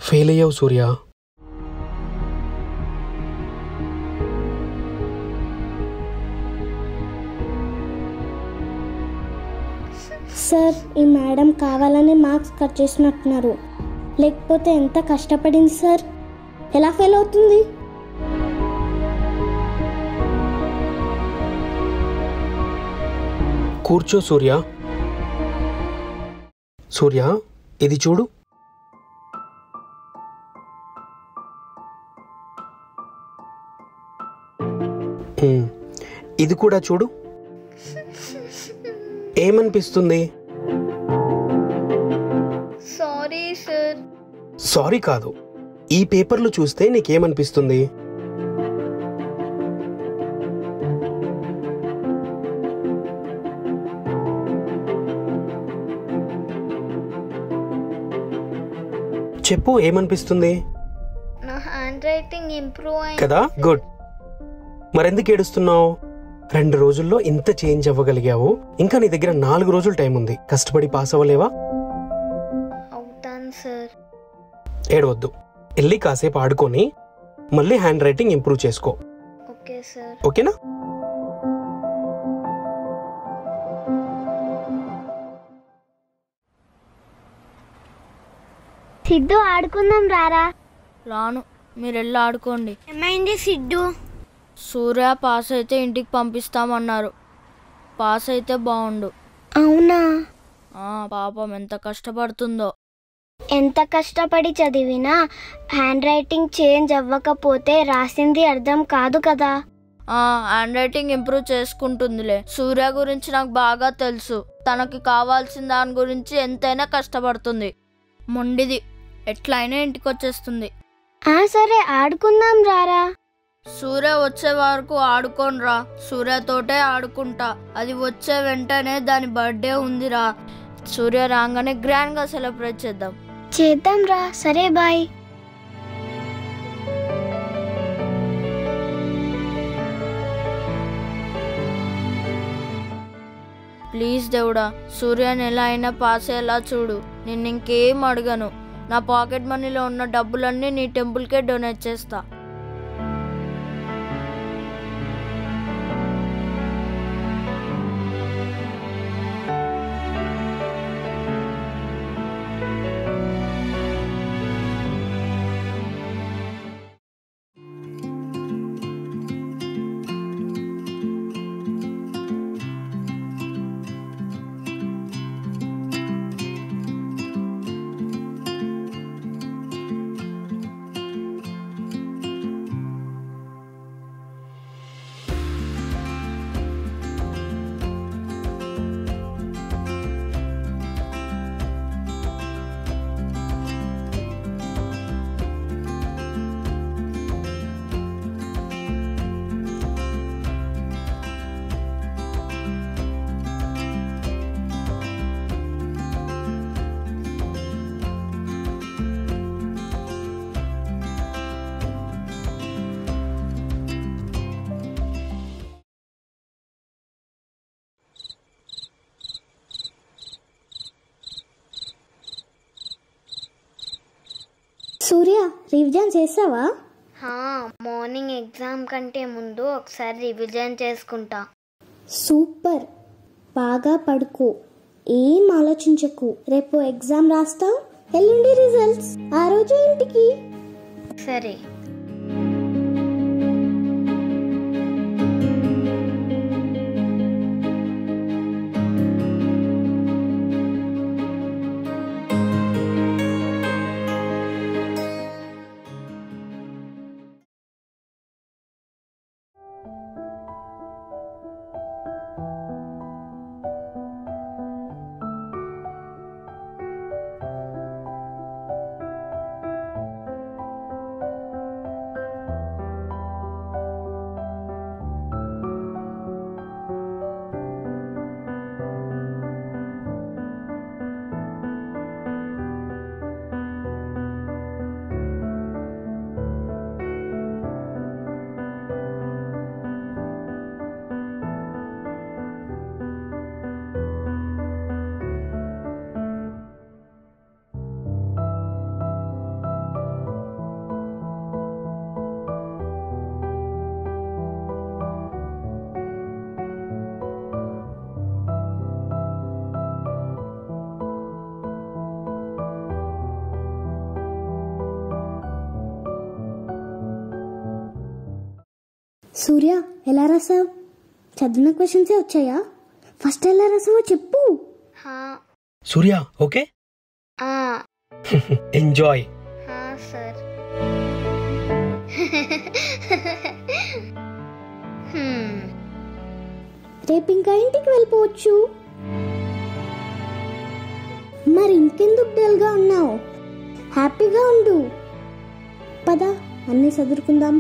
Fail అయ్యావు Surya sir ఈ madam కావాలని మార్క్స్ కట్ చేసినట్టున్నారు లేకపోతే ఎంత కష్టపడింది సార్ ఎలా ఫెయిల్ అవుతుంది కూర్చో సూర్య సూర్య ఇది చూడు ఉమ్, ఇది కూడా చూడు ఏమనిపిస్తుంది సారీ సార్ సారీ కాదు ఈ పేపర్లు చూస్తే నీకేమనిపిస్తుంది చెప్పు ఏమనిపిస్తుంది నా హ్యాండ్ రైటింగ్ ఇంప్రూవ్ అయింది కదా గుడ్ మరెందుకు ఏడుస్తున్నావు రెండు రోజుల్లో ఇంత చేంజ్ అవ్వగలిగావు ఇంకా నీ దగ్గర నాలుగు రోజులు టైం ఉంది కష్టపడి పాస్ అవ్వలేవా అవుతాను సార్ ఏడవద్దు వెళ్ళి కాసేపు ఆడుకొని మళ్ళీ హ్యాండ్ రైటింగ్ ఇంప్రూవ్ చేసుకో ఓకే సార్ ఓకేనా సిద్ధు ఆడుకుందాం రారా రాను మీరు వెళ్ళి ఆడుకోండి ఏమైంది సిద్ధు సూర్య పాస్ అయితే ఇంటికి పంపిస్తామన్నారు పాస్ అయితే బాగుండు అవునా ఆ, పాపం ఎంత కష్టపడుతుందో ఎంత కష్టపడి చదివినా హ్యాండ్ రైటింగ్ చేంజ్ అవ్వకపోతే రాసింది అర్థం కాదు కదా ఆ హ్యాండ్ రైటింగ్ ఇంప్రూవ్ చేసుకుంటుందిలే సూర్య గురించి నాకు బాగా తెలుసు తనకి కావాల్సిన దాని గురించి ఎంతైనా కష్టపడుతుంది మొండిది ఎట్లయినా ఇంటికి వచ్చేస్తుంది ఆ సరే ఆడుకుందాం రారా సూర్య వచ్చే వరకు ఆడుకోనరా సూర్యతోటే ఆడుకుంటా అది వచ్చే వెంటనే దాని బర్త్డే ఉందిరా సూర్య రాగానే గ్రాండ్ గా సెలబ్రేట్ చేద్దాం చేద్దాం రా సరే బాయ్ ప్లీజ్ దేవుడా సూర్యని ఎలా అయినా పాస్ అయ్యేలా చూడు నేను ఇంకేం అడగను నా పాకెట్ మనీలో ఉన్న డబ్బులన్నీ నీ టెంపుల్కే డొనేట్ చేస్తా సూర్య రివిజన్ చేసావా హా, మార్నింగ్ ఎగ్జామ్ కంటే ముందు ఒకసారి రివిజన్ చేసుకుంటా సూపర్ బాగా పడుకో ఏం ఆలోచించకు రేపు ఎగ్జామ్ రాస్తావు ఎల్లుండి రిజల్ట్స్ ఆ రోజు ఇంటికి సరే సూర్య ఎలా రాసావు చదివిన క్వశ్చన్సే వచ్చాయా ఫస్ట్ ఎలా రాసావో చెప్పు హా సూర్య ఓకే ఆ, ఎంజాయ్ హా సార్ హ్మ్, రేపు ఇంకా ఇంటికి వెళ్ళిపోవచ్చు మరి ఇంకెందుకు డల్గా ఉన్నావు హ్యాపీగా ఉండు పద అన్నీ చదువుకుందాం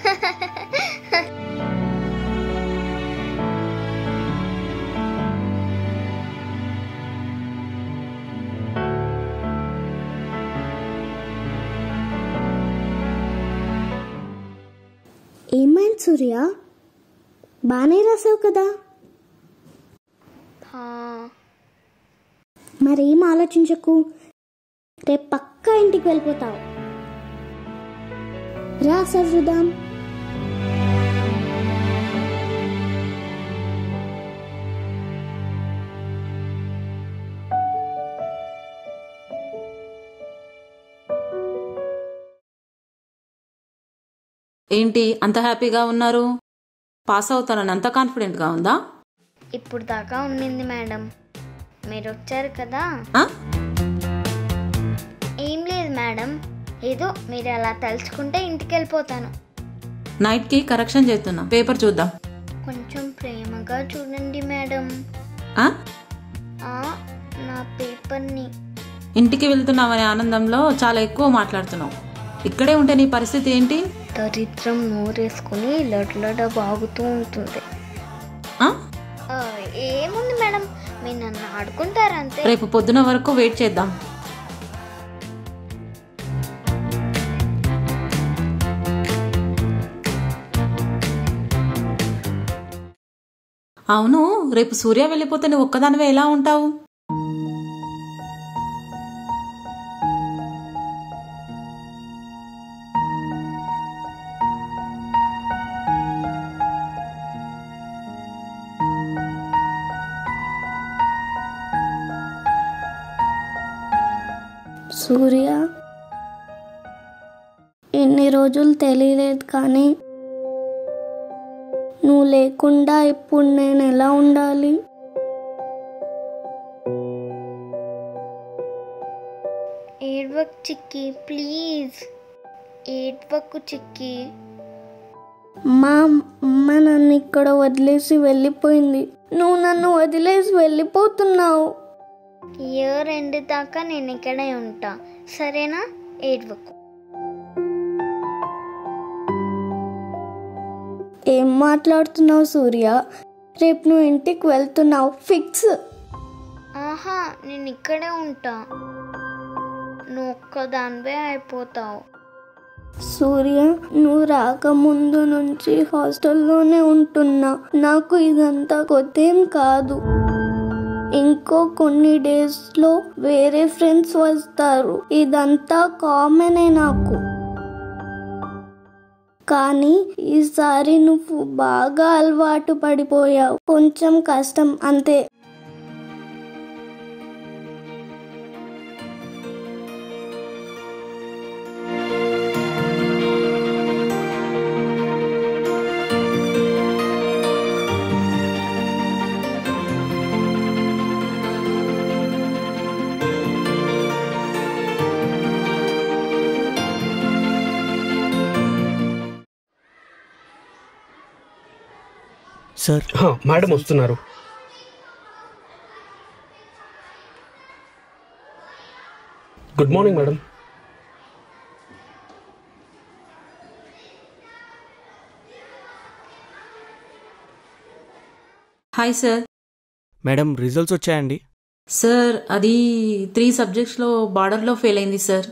ఏమైంది సూర్య బాగానే రాసావు కదా హా మరేం ఆలోచించకు రేపు పక్కా ఇంటికి వెళ్ళిపోతావు రా సవృదాం ఏంటి అంత హ్యాపీగా ఉన్నారు పాస్ అవుతానని అంత కాన్ఫిడెంట్గా ఉందా ఇప్పుడు దాకా ఉండింది మేడం మీరు వచ్చారు కదా ఆ? ఏం లేదు మేడం ఏదో మీరు అలా తలుచుకుంటే ఇంటికి వెళ్ళిపోతాను నైట్కి కరెక్షన్ చేస్తున్నా పేపర్ చూద్దాం కొంచెం ప్రేమగా చూడండి మేడం ఆ? ఆ, నా పేపర్ని ఇంటికి వెళ్తున్నామనే ఆనందంలో చాలా ఎక్కువ మాట్లాడుతున్నావు ఇక్కడే ఉంటే నీ పరిస్థితి ఏంటి దరిద్రం నోరేసుకుని లడ్లడ బాగుతూ ఉంటుంది ఆ? ఆ, ఏముంది మేడం మీరు నన్ను ఆడుకుంటారంతే రేపు పొద్దున వరకు వెయిట్ చేద్దాం అవును రేపు సూర్య వెళ్ళిపోతే నువ్వు ఒక్కదానివే ఎలా ఉంటావు సూర్య ఎన్ని రోజులు తెలియలేదు కానీ నువ్వు లేకుండా ఇప్పుడు నేను ఎలా ఉండాలి ఏడ్వక్ చిక్కి ప్లీజ్ ఏడ్వకు చిక్కి మా అమ్మ నన్ను ఇక్కడ వదిలేసి వెళ్ళిపోయింది నువ్వు నన్ను వదిలేసి వెళ్ళిపోతున్నావు ఇయర్ ఎండ్ దాకా నేను ఇక్కడే ఉంటా సరేనా ఏడ్వకు ఏం మాట్లాడుతున్నావు సూర్య రేపు నువ్వు ఇంటికి వెళ్తున్నావు ఫిక్స్ ఆహా నేను ఇక్కడే ఉంటా నువ్వు ఒక్కదానివే అయిపోతావు సూర్య నువ్వు రాకముందు నుంచి హాస్టల్లోనే ఉంటున్నా నాకు ఇదంతా కొత్తేం కాదు ఇంకో కొన్ని డేస్లో వేరే ఫ్రెండ్స్ వస్తారు ఇదంతా కామనే నాకు కానీ ఈసారి నువ్వు బాగా అలవాటు పడిపోయావు కొంచెం కష్టం అంతే సార్ హా, మేడం వస్తున్నారు good morning madam hi sir madam results వచ్చాయండి సార్ అది త్రీ సబ్జెక్ట్స్లో బార్డర్లో ఫెయిల్ అయింది సార్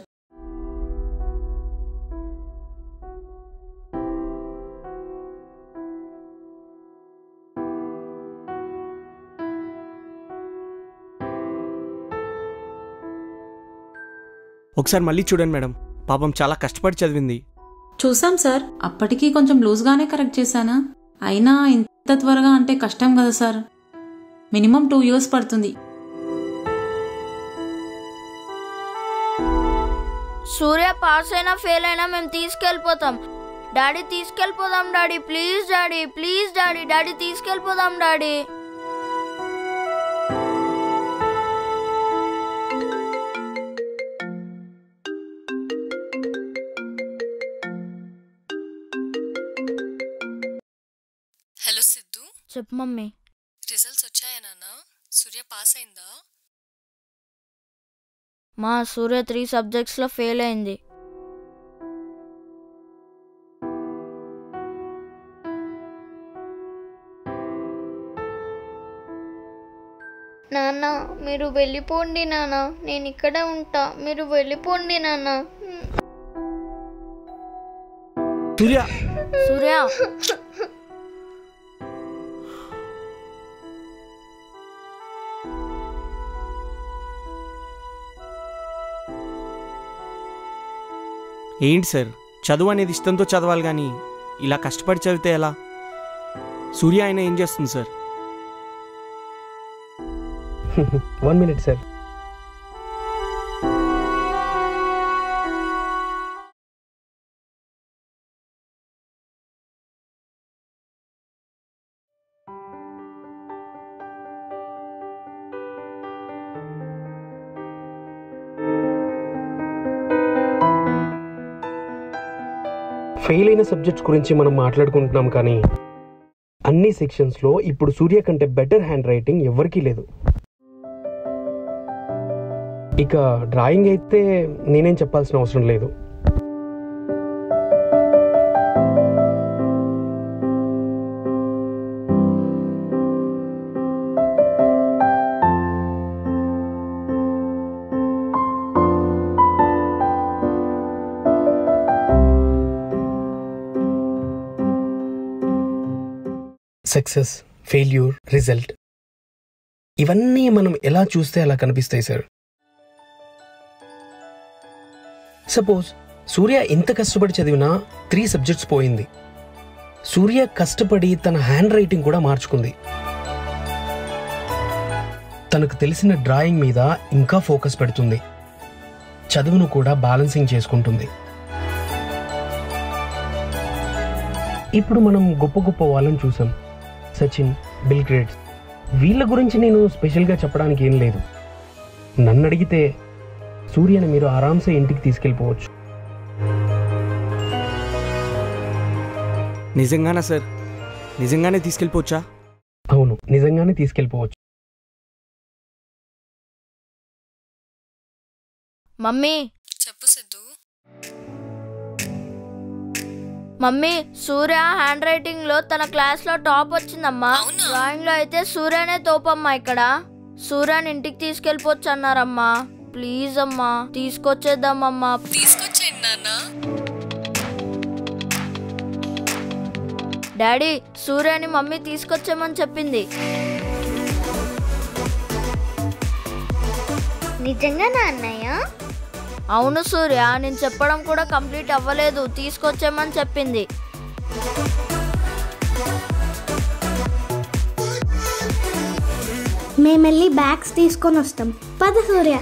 ఒకసారి మళ్ళీ చూడండి మేడం పాపం చాలా కష్టపడి చదివింది చూసాం సార్ అప్పటికి కొంచెం లూజ్గానే కరెక్ట్ చేశానా అయినా ఇంత త్వరగా అంటే కష్టం కదా సార్ మినిమం టూ ఇయర్స్ పడుతుంది సూర్య పాస్ అయినా ఫెయిల్ అయినా మేము తీసుకెళ్ళిపోతాం డాడీ తీసుకెళ్ళిపోదాం daddy please daddy please daddy daddy తీసుకెళ్ళిపోదాం డాడీ హలో సిద్ధు చెప్పు మమ్మీ రిజల్ట్స్ వచ్చాయా నాన్న సూర్య పాస్ అయిందా మా సూర్య త్రీ సబ్జెక్ట్స్లో ఫెయిల్ అయింది నాన్న మీరు వెళ్ళిపోండి నాన్న నేను ఇక్కడే ఉంటా మీరు వెళ్ళిపోండి నాన్న సూర్య సూర్య ఏంటి సార్ చదువు అనేది ఇష్టంతో చదవాలి కానీ ఇలా కష్టపడి చదివితే ఎలా సూర్య ఆయన ఏం చేస్తుంది sir one minute sir fail అయిన సబ్జెక్ట్స్ గురించి మనం మాట్లాడుకుంటున్నాం కానీ అన్ని సెక్షన్స్లో ఇప్పుడు సూర్య కంటే బెటర్ హ్యాండ్ రైటింగ్ ఎవరికీ లేదు ఇక డ్రాయింగ్ అయితే నేనేం చెప్పాల్సిన అవసరం లేదు సక్సెస్ ఫెయిల్యూర్ రిజల్ట్ ఇవన్నీ మనం ఎలా చూస్తే అలా కనిపిస్తాయి సార్ సపోజ్ సూర్య ఎంత కష్టపడి చదివినా త్రీ సబ్జెక్ట్స్ పోయింది సూర్య కష్టపడి తన హ్యాండ్ రైటింగ్ కూడా మార్చుకుంది తనకు తెలిసిన డ్రాయింగ్ మీద ఇంకా ఫోకస్ పెడుతుంది చదువును కూడా బ్యాలెన్సింగ్ చేసుకుంటుంది ఇప్పుడు మనం గొప్ప గొప్ప వాళ్ళని చూసాం సచిన్ బిల్ గ్రేట్స్ వీళ్ళ గురించి నేను స్పెషల్గా చెప్పడానికి ఏం లేదు నన్ను అడిగితే సూర్యని మీరు ఆరాంసే ఇంటికి తీసుకెళ్ళిపోవచ్చు నిజంగానా సార్ నిజంగానే తీసుకెళ్ళిపోవచ్చా అవును నిజంగానే తీసుకెళ్ళిపోవచ్చు మమ్మీ చెప్పు Siddhu mummy Surya handwriting లో తన క్లాస్ లో టాప్ వచ్చిందమ్మా అవునా? డ్రాయింగ్ లో అయితే సూర్యనే తోపమ్మా ఇక్కడ సూర్యని ఇంటికి తీసుకెళ్ళిపోవచ్చు అన్నారమ్మా ప్లీజ్ అమ్మా తీసుకొచ్చేద్దామమ్మా తీసుకొచ్చేయండి నాన్న డాడీ సూర్యని మమ్మీ తీసుకొచ్చామని చెప్పింది నిజంగా నా అన్నయ్య అవును సూర్య నేను చెప్పడం కూడా కంప్లీట్ అవ్వలేదు తీసుకొచ్చామని చెప్పింది మేము వెళ్ళి బ్యాగ్స్ తీసుకొని వస్తాం పద Surya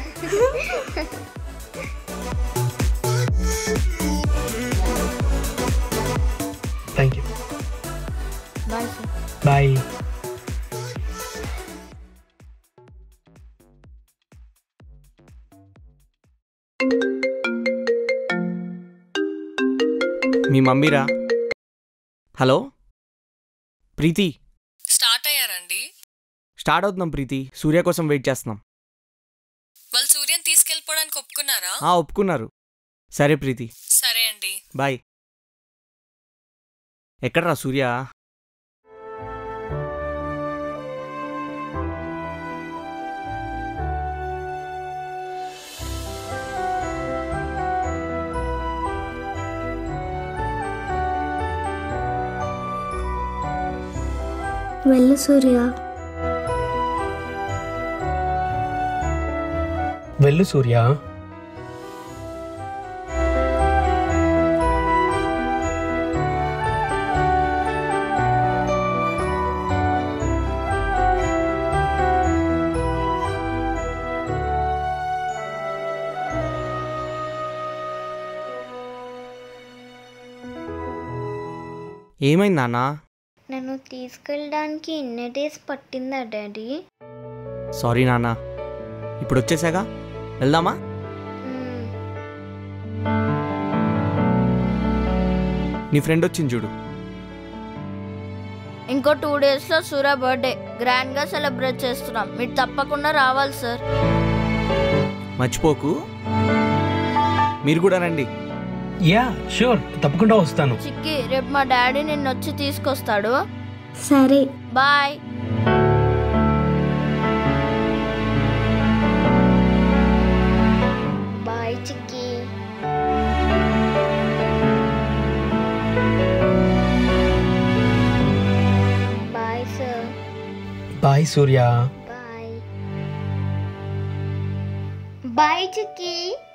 thank you bye sir bye మీ మమ్మీరా హలో ప్రీతి స్టార్ట్ అయ్యారండి స్టార్ట్ అవుతున్నాం ప్రీతి సూర్య కోసం వెయిట్ చేస్తున్నాం వాళ్ళు సూర్యని తీసుకెళ్ళిపోవడానికి ఒప్పుకున్నారా ఆ ఒప్పుకున్నారు సరే ప్రీతి సరే అండి బాయ్ ఎక్కడ్రా సూర్య వెళ్ళు సూర్య వెళ్ళు సూర్య ఏమైంది నాన్న నన్ను తీసుకెళ్ళడానికి ఇన్ని డేస్ పట్టిందా డాడీ సారీ నాన్న ఇప్పుడు వచ్చేసాగా వెళ్దామా మ్మ్. నీ ఫ్రెండ్ వచ్చింది చూడు ఇంకో టూ డేస్లో సూర్య బర్త్డే గ్రాండ్గా సెలబ్రేట్ చేస్తున్నాం మీరు తప్పకుండా రావాలి సార్ మర్చిపోకు మీరు కూడా రండి యా షూర్ తప్పకుండా వస్తాను చిక్కి రేపు మా డాడీ నిన్ను వచ్చి తీసుకొస్తాడు సరే bye bye Chikki bye sir bye Surya bye bye చిక్కి